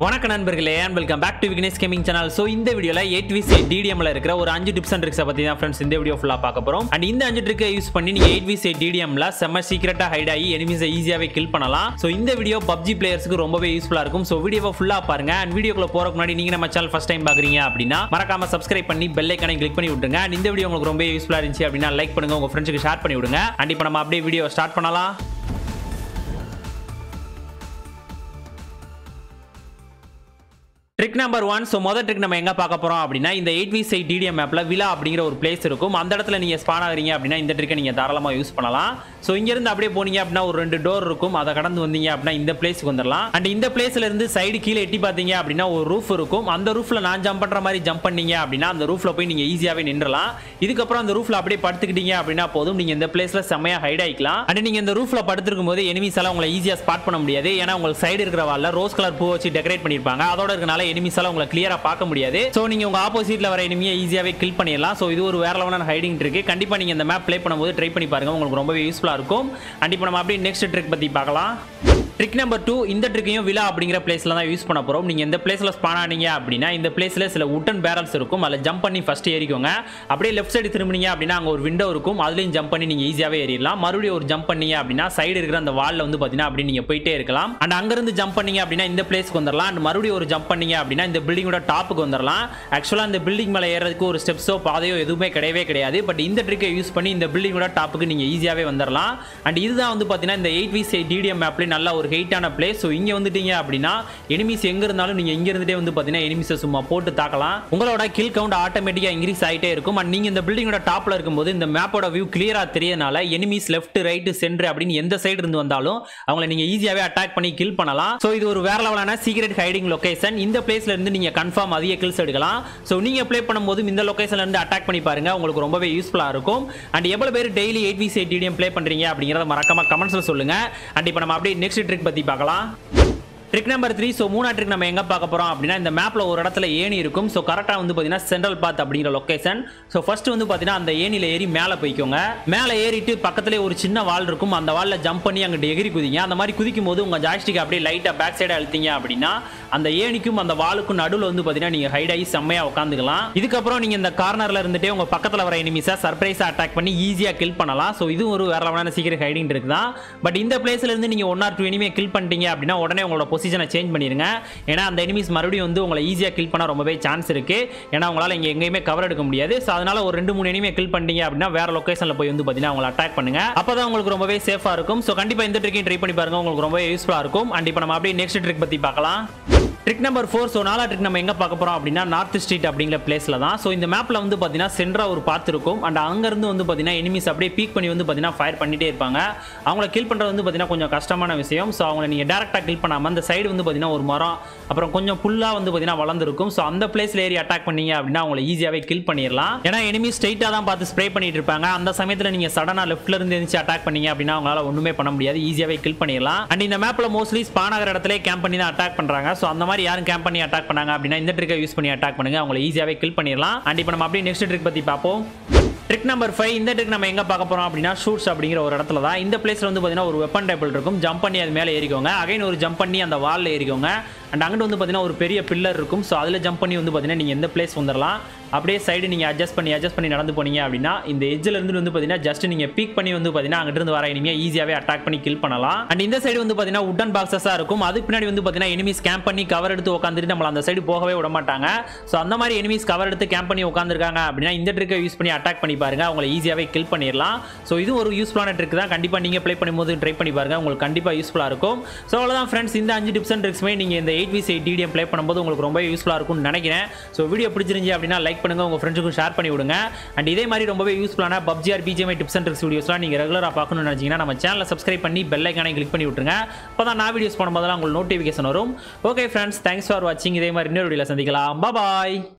வணக்க நண்பர்களே and welcome back to Vignesh gaming channel so இந்த வீடியோல எயிட் விசி டிடிஎம்ல இருக்கிற ஒரு அஞ்சு டிப்ஸ் அண்ட் ட்ரிக்ஸை பத்தி தான் ஃப்ரெண்ட்ஸ் இந்த வீடியோ ஃபுல்லா பார்க்க போறோம் அண்ட் இந்த அஞ்சு ட்ரிக்கை யூஸ் பண்ணி நீங்க எயிட் விசி டிடிஎம்ல செம்ம சீக்கிரட்டா ஹைட் ஆகி எனிமீஸை ஈஸியாவே கில் பண்ணலாம் ஸோ இந்த வீடியோ பப்ஜி பிளேயர்ஸ்க்கு ரொம்பவே யூஸ்ஃபுல்லா இருக்கும் ஸோ வீடியோவை ஃபுல்லா பாருங்க அண்ட் வீடியோக்குள்ள போறதுக்கு முன்னாடி நீங்க நம்ம சேனல் ஃபர்ஸ்ட் டைம் பாக்குறீங்க அப்படின்னா மறக்காம சப்ஸ்கிரைப் பண்ணி பெல் ஐக்கானை கிளிக் பண்ணி விட்டுருங்க அண்ட் இந்த வீடியோ உங்களுக்கு ரொம்ப யூஸ்ஃபுல்லா இருந்துச்சு அப்படின்னா லைக் பண்ணுங்க உங்க ஃப்ரெண்ட்ஸுக்கு ஷேர் பண்ணி விடுங்க அண்ட் இப்போ நம்ம அப்படியே வீடியோ ஸ்டார்ட் பண்ணலாம் ட்ரிக் நம்பர் ஒன் ஸோ மொதல் ட்ரிக் நம்ம எங்கே பார்க்க போகிறோம் அப்படின்னா இந்த எயிட் வி சைட் டிடிஎம் மேப்பில் விழா அப்படிங்கிற ஒரு பிளேஸ் இருக்கும் அந்த இடத்துல நீங்கள் ஸ்பான் ஆகிறீங்க அப்படின்னா இந்த ட்ரிக்கை நீங்கள் தாராளமாக யூஸ் பண்ணலாம் ஸோ இங்கேருந்து அப்படியே போனீங்க அப்படின்னா ஒரு ரெண்டு டோர் இருக்கும் அதை கடந்து வந்தீங்க அப்படின்னா இந்த பிளேஸ்க்கு வந்துடலாம் அண்ட் இந்த பிளேஸ்ல இருந்து சைடு கீழே எட்டி பார்த்தீங்க அப்படின்னா ஒரு ரூஃப் இருக்கும் அந்த ரூஃபில் நான் ஜம்ப் பண்ணுற மாதிரி ஜம்ப் பண்ணீங்க அப்படின்னா அந்த ரூஃபில் போய் நீங்கள் ஈஸியாகவே நின்றலாம் இதுக்கப்புறம் அந்த ரூஃபில் அப்படியே படுத்துக்கிட்டீங்க அப்படின்னா போதும் நீங்கள் இந்த பிளேஸில் செம்மையாக ஹைட் ஆகிக்கலாம் அண்ட் நீங்கள் இந்த ரூஃபில் படுத்திருக்கும் போது எனிமீஸ் எல்லாம் உங்களை ஈஸியாக ஸ்பாட் பண்ண முடியாது ஏன்னா உங்களுக்கு சைடு இருக்கிற வால்ல ரோஸ் கலர் பூ வச்சு டெக்கரேட் பண்ணியிருப்பாங்க அதோட இருக்கனால எனிமீஸ் எல்லாம் உங்களை கிளியரா பார்க்க முடியாது ஸோ நீங்க உங்க ஆப்போசிட்ல வர எனிமியை ஈஸியாவே கில் பண்ணிடலாம் ஸோ இது ஒரு வேற லெவலான ஹைடிங் இருக்கு கண்டிப்பா நீங்க இந்த மேப் ப்ளே பண்ணும்போது ட்ரை பண்ணி பாருங்க உங்களுக்கு ரொம்பவே யூஸ்ஃபுல்லா இருக்கும் அண்ட் இப்போ நம்ம அப்படியே நெக்ஸ்ட் ட்ரிக் பத்தி பார்க்கலாம் ட்ரிக் நம்பர் டூ இந்த ட்ரிக்கையும் விழா அப்படிங்கிற பிளேஸ்ல தான் யூஸ் பண்ண போறோம் நீங்க இந்த பிளேஸ்ல ஸ்பான் ஆனீங்க அப்படின்னா இந்த பிளேஸ்ல சில உட்டன் பேரல்ஸ் இருக்கும் அதில் ஜம்ப் பண்ணி ஃபர்ஸ்ட் ஏறிக்கோங்க அப்படியே லெஃப்ட் சைடு திரும்பினீங்க அப்படின்னா அங்க ஒரு விண்டோ இருக்கும் அதுலயும் ஜம்ப் பண்ணி நீங்க ஈஸியாவே ஏறிடலாம் மறுபடியும் ஒரு ஜம்ப் பண்ணீங்க அப்படின்னா சைடு இருக்கிற அந்த வால்ல வந்து பாத்தீங்கன்னா அப்படி நீங்க போயிட்டே இருக்கலாம் அண்ட் அங்கிருந்து ஜம்ப் பண்ணீங்க அப்படின்னா இந்த பிளேஸ்க்கு வந்துடலாம் அண்ட் மறுபடியும் ஒரு ஜம்ப் பண்ணீங்க அப்படின்னா இந்த பில்டிங்கோட டாப்புக்கு வந்துடலாம் ஆக்சுவலா இந்த பில்டிங் மேலே ஏறதுக்கு ஒரு ஸ்டெப்ஸோ பாதையோ எதுவுமே கிடையவே கிடையாது பட் இந்த ட்ரிக்கை யூஸ் பண்ணி இந்த பில்டிங்கோட டாப்புக்கு நீங்க ஈஸியாவே வந்துடலாம் அண்ட் இதுதான் வந்து பாத்தீங்கன்னா இந்த எயிட் வி டிடிஎம் மேப்லேயே நல்ல ஒரு ஹெயிட்டான பிளேஸ் ஸோ இங்கே வந்துட்டீங்க அப்படின்னா எனிமீஸ் எங்கே இருந்தாலும் நீங்கள் இங்கே இருந்துட்டே வந்து பார்த்தீங்கன்னா எனிமீஸை சும்மா போட்டு தாக்கலாம் உங்களோட கில் கவுண்ட் ஆட்டோமேட்டிக்காக இன்க்ரீஸ் ஆகிட்டே இருக்கும் அண்ட் நீங்கள் இந்த பில்டிங்கோட டாப்பில் இருக்கும்போது இந்த மேப்போட வியூ கிளியராக தெரியனால எனிமீஸ் லெஃப்ட் ரைட்டு சென்டர் அப்படின்னு எந்த சைடு இருந்து வந்தாலும் அவங்கள நீங்கள் ஈஸியாகவே அட்டாக் பண்ணி கில் பண்ணலாம் ஸோ இது ஒரு வேற லெவலான சீக்ரெட் ஹைடிங் லொகேஷன் இந்த பிளேஸ்ல இருந்து நீங்கள் கன்ஃபார்ம் அதிக கில்ஸ் எடுக்கலாம் ஸோ நீங்கள் ப்ளே பண்ணும்போது இந்த லொகேஷன்ல இருந்து அட்டாக் பண்ணி பாருங்க உங்களுக்கு ரொம்பவே யூஸ்ஃபுல்லாக இருக்கும் அண்ட் எவ்வளோ பேர் daily eight V C TDM play பண்ணுறீங்க அப்படிங்கிறத மறக்காம கமெண்ட்ஸில் சொல்லுங்க அண்ட் இப்போ நம்ம அப்படியே நெக்ஸ்ட் ட்ரிக் பற்றி பார்க்கலாம் ட்ரிக் நம்பர் த்ரீ ஸோ மூணா ட்ரிக் நம்ம எங்கே பார்க்க போகிறோம் அப்படின்னா இந்த மேப்பில் ஒரு இடத்துல ஏணி இருக்கும் ஸோ கரெக்டாக வந்து பார்த்தீங்கன்னா சென்ட்ரல் பாத் அப்படிங்கிற லொக்கேஷன் ஸோ ஃபர்ஸ்ட் வந்து பார்த்தீங்கன்னா அந்த ஏணியில் ஏறி மேலே போய்க்கோங்க மேலே ஏறிட்டு பக்கத்துலேயே ஒரு சின்ன வால் இருக்கும் அந்த வாலில் ஜம்ப் பண்ணி அங்கிட்டு எகிரி குதிங்க அந்த மாதிரி குதிக்கும் போது உங்கள் ஜாஸ்டிக் அப்படியே லைட்டாக பேக் சைடாக அழுத்தீங்க அப்படின்னா அந்த ஏணிக்கும் அந்த வாலுக்கும் நடுவில் வந்து பார்த்தீங்கன்னா நீங்கள் ஹைட் ஆகி செம்மையாக உட்காந்துக்கலாம் இதுக்கப்புறம் நீங்கள் இந்த கார்னரில் இருந்துட்டே உங்கள் பக்கத்தில் வர எனிமிஸை சர்ப்ரைஸாக அட்டாக் பண்ணி ஈஸியாக கில் பண்ணலாம் ஸோ இது ஒரு வேற லெவலான சீக்கிரம் ஹைடிங் இருக்கு தான் பட் இந்த பிளேஸ்ல இருந்து நீங்கள் one or two enemy kill பண்ணிட்டீங்க அப்படின்னா உடனே உங்களோட பொசிஷனை சேஞ்ச் பண்ணிருங்க ஏன்னா அந்த எனிமீஸ் மறுபடியும் வந்து உங்களை ஈஸியாக கில் பண்ண ரொம்பவே சான்ஸ் இருக்கு ஏன்னா உங்களால் இங்கே எங்கேயுமே கவர் எடுக்க முடியாது ஸோ அதனால ஒரு ரெண்டு மூணு எனிமே கில் பண்ணிட்டீங்க அப்படின்னா வேற லொகேஷனில் போய் வந்து பார்த்தீங்கன்னா உங்களை அட்டாக் பண்ணுங்க அப்பதான் உங்களுக்கு ரொம்பவே சேஃபாக இருக்கும் ஸோ கண்டிப்பாக இந்த ட்ரிக்கையும் ட்ரை பண்ணி பாருங்க உங்களுக்கு ரொம்பவே யூஸ்ஃபுல்லாக இருக்கும் அண்ட் இப்போ நம்ம அப்படியே நெக்ஸ்ட் ட்ரிக் பற்றி பார்க்கலாம் ட்ரிக் நம்பர் ஃபோர் ஸோ நாலா ட்ரிக் நம்ம எங்கே பார்க்க போகிறோம் அப்படின்னா நார்த் ஸ்ட்ரீட் அப்படிங்கிற பிளேஸில் தான் ஸோ இந்த மேப்பில் வந்து பார்த்தீங்கன்னா சென்ட்ரா ஒரு பாத்து இருக்கும் அண்ட் அங்கேருந்து வந்து பார்த்தீங்கன்னா எனிமீஸ் அப்படியே பீக் பண்ணி வந்து பார்த்தீங்கன்னா ஃபயர் பண்ணிட்டே இருப்பாங்க அவங்கள கில் பண்ணுறது வந்து பார்த்தீங்கன்னா கொஞ்சம் கஷ்டமான விஷயம் ஸோ அவங்கள நீங்கள் டேரெக்டாக கில் பண்ணாமல் அந்த சைடு வந்து பார்த்தீங்கன்னா ஒரு மரம் அப்புறம் கொஞ்சம் புல்லாக வந்து பார்த்தீங்கன்னா வளர்ந்துருக்கும் ஸோ அந்த பிளேஸில் ஏறி அட்டாக் பண்ணீங்க அப்படின்னா அவங்கள ஈஸியாகவே கில் பண்ணிடலாம் ஏன்னா எனிமி ஸ்ட்ரைட்டாக தான் பார்த்து ஸ்ப்ரே பண்ணிட்டு இருப்பாங்க அந்த சமயத்தில் நீங்கள் சடனாக லெஃப்ட்ல இருந்து இருந்துச்சு அட்டாக் பண்ணீங்க அப்படின்னா அவங்களால ஒன்றுமே பண்ண முடியாது ஈஸியாகவே கில் பண்ணிடலாம் அண்ட் இந்த மேப்பில் மோஸ்ட்லி ஸ்பான் ஆகிற இடத்துல கேம்ப் பண்ணி தான் அட்டாக் பண்ணுறாங்க ஸோ அந்த மாதிரி யாரும் கேம்ப் பண்ணி அட்டாக் பண்ணாங்க அப்படின்னா இந்த ட்ரிக்கை யூஸ் பண்ணி அட்டாக் பண்ணுங்க அவங்களை ஈஸியாகவே கில் பண்ணிடலாம் அண்ட் இப்போ நம்ம அப்படியே நெக்ஸ்ட் ட்ரிக் பற்றி பார்ப்போம் ட்ரிக் நம்பர் ஃபைவ் இந்த ட்ரிக் நம்ம எங்கே பார்க்க போகிறோம் அப்படின்னா ஷூட்ஸ் அப்படிங்கிற ஒரு இடத்துல தான் இந்த பிளேஸில் வந்து பார்த்தீங்கன்னா ஒரு வெப்பன் டேபிள் இருக்கும் ஜம்ப் பண்ணி அது மேலே ஏறிக்கோங்க அகைன் ஒரு ஜம்ப் பண்ணி அந்த வாலில் ஏறிக்கோங்க அண்ட் அங்கிட்டு வந்து பார்த்தீங்கன்னா ஒரு பெரிய பில்லர் இருக்கும் ஸோ அதில் ஜம்ப் பண்ணி வந்து பார்த்தீங்கன்னா நீங்கள் எந்த பிளேஸ் வந்துடலாம் அப்படியே சைடு நீங்கள் அட்ஜஸ்ட் பண்ணி அட்ஜஸ்ட் பண்ணி நடந்து போனீங்க அப்படின்னா இந்த எஜ்ஜில் இருந்து வந்து பார்த்தீங்கன்னா ஜஸ்ட் நீங்கள் பீக் பண்ணி வந்து பார்த்தீங்கன்னா அங்கிட்டு இருந்து வர இனிமே ஈஸியாகவே அட்டாக் பண்ணி கில் பண்ணலாம் அண்ட் இந்த சைடு வந்து பார்த்தீங்கன்னா உட்டன் பாக்ஸஸாக இருக்கும் அதுக்கு பின்னாடி வந்து பார்த்தீங்கன்னா எனிமீஸ் கேம்ப் பண்ணி கவர் எடுத்து உட்காந்துட்டு நம்மள அந்த சைடு போகவே விட மாட்டாங்க ஸோ அந்த மாதிரி எனிமீஸ் கவர் எடுத்து கேம்ப் பண்ணி உட்காந்துருக்காங்க அப்படின்னா இந்த ட்ரிக்கை யூஸ் பண்ணி அட்டாக் பண்ணி பாருங்க அவங்களை ஈஸியாகவே கில் பண்ணிடலாம் ஸோ இது ஒரு யூஸ்ஃபுல்லான ட்ரிக் தான் கண்டிப்பாக நீங்கள் ப்ளே பண்ணும்போது ட்ரை பண்ணி பாருங்க உங்களுக்கு கண்டிப்பாக யூஸ்ஃபுல்லாக இருக்கும் ஸோ அவ்வளோதான் ஃப்ரெண்ட்ஸ் இந்த அஞ்சு டிப்ஸ் அண்ட் ட்ரிக்ஸ்மே நீங்கள் இந்த eight vs eight TDM play பண்ணும்போது உங்களுக்கு ரொம்ப யூஸ்ஃபுல்லாக இருக்கும்னு நினைக்கிறேன் ஸோ வீடியோ பிடிச்சிருந்துச்சு அப்படின்னா லைக் பண்ணுங்க உங்கள் ஃப்ரெண்ட்ஸுக்கும் ஷேர் பண்ணி விடுங்க அண்ட் இதே மாதிரி ரொம்பவே யூஸ்ஃபுல்லான PUBG or BGMI tips and tricks வீடியோஸ்லாம் நீங்கள் ரெகுலராக பார்க்கணும்னு நினச்சிங்கன்னா நம்ம சேனலை சப்ஸ்கிரைப் பண்ணி பெல் ஐக்கானை கிளிக் பண்ணி விட்டுருங்க அப்போ தான் நான் வீடியோஸ் பண்ணும்போதெல்லாம் உங்களுக்கு நோட்டிஃபிகேஷன் வரும் ஓகே ஃப்ரெண்ட்ஸ் தேங்க்ஸ் ஃபார் வாட்சிங் இதே மாதிரி இன்னொரு வீடியோவில் சந்திக்கலாம் பாய்